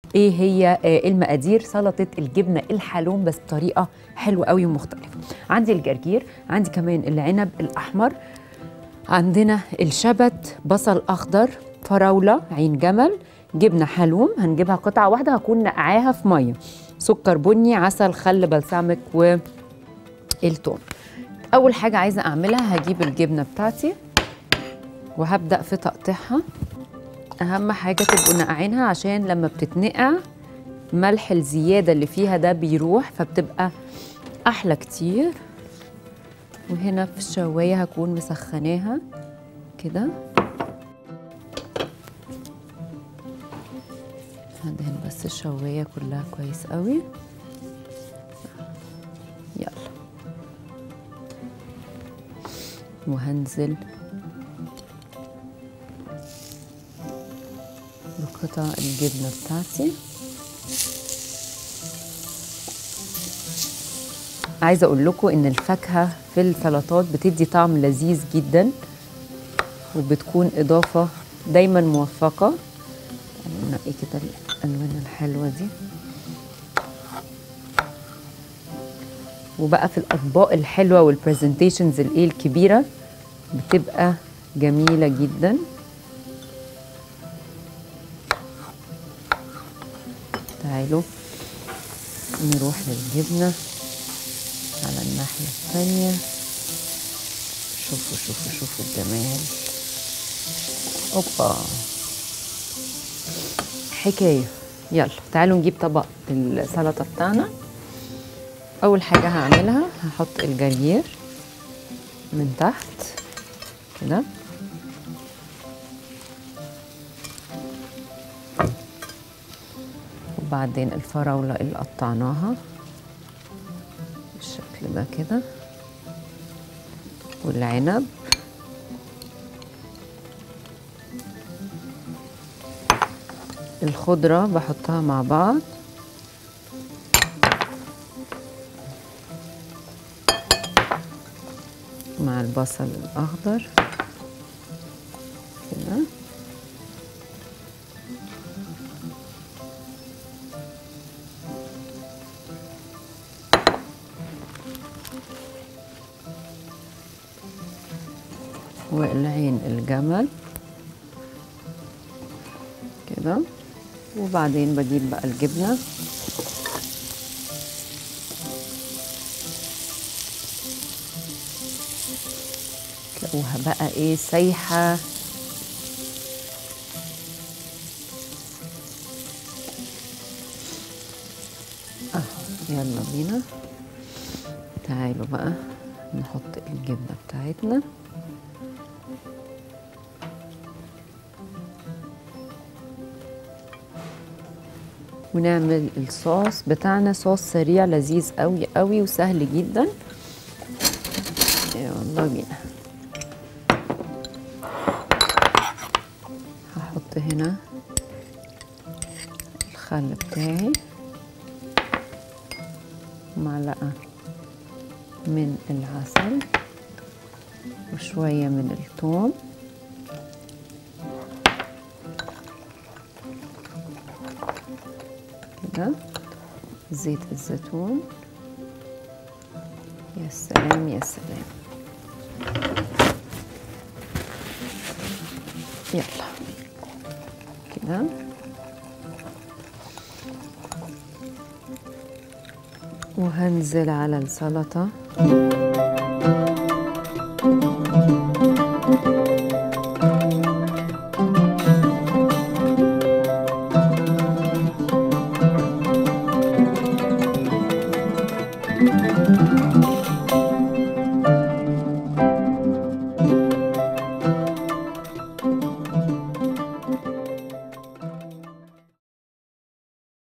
ايه هي آه، المقادير سلطه الجبنه الحلوم بس بطريقه حلوه قوي ومختلفه عندي الجرجير عندي كمان العنب الاحمر عندنا الشبت بصل اخضر فراوله عين جمل جبنه حلوم هنجيبها قطعه واحده هكون نقعاها في ميه سكر بني عسل خل بلسمك والثوم اول حاجه عايزه اعملها هجيب الجبنه بتاعتي وهبدا في تقطيعها اهم حاجه تبقوا نقعينها عشان لما بتتنقع ملح الزياده اللي فيها ده بيروح فبتبقى احلى كتير وهنا في الشوايه هكون مسخناها كده هدهن بس الشوايه كلها كويس قوي يلا وهنزل بقطع الجبنة بتاعتي عايزة أقول لكم إن الفاكهة في السلطات بتدي طعم لذيذ جدا وبتكون إضافة دايما موفقة تعالوا نقي كده الألوان الحلوة دي وبقى في الأطباق الحلوة والبرزنتيشنز الإيه الكبيرة بتبقى جميلة جداً تعالوا نروح للجبنة على الناحية الثانية شوفوا شوفوا شوفوا الجمال اوبا حكاية يلا تعالوا نجيب طبق السلطة بتاعنا أول حاجة هعملها هحط الجرجير من تحت كده وبعدين الفراولة اللي قطعناها بالشكل ده كده والعنب الخضرة بحطها مع بعض مع البصل الأخضر كده والعين الجمل كده وبعدين بجيب بقى الجبنة تلاقوها بقى ايه سايحة اهو يلا بينا تعالوا بقى نحط الجبنة بتاعتنا ونعمل الصوص بتاعنا صوص سريع لذيذ قوي قوي وسهل جدا يلا بينا هحط هنا الخل بتاعي معلقة من العسل وشوية من الثوم كده زيت الزيتون يا سلام يا سلام يلا كده وهنزل على السلطة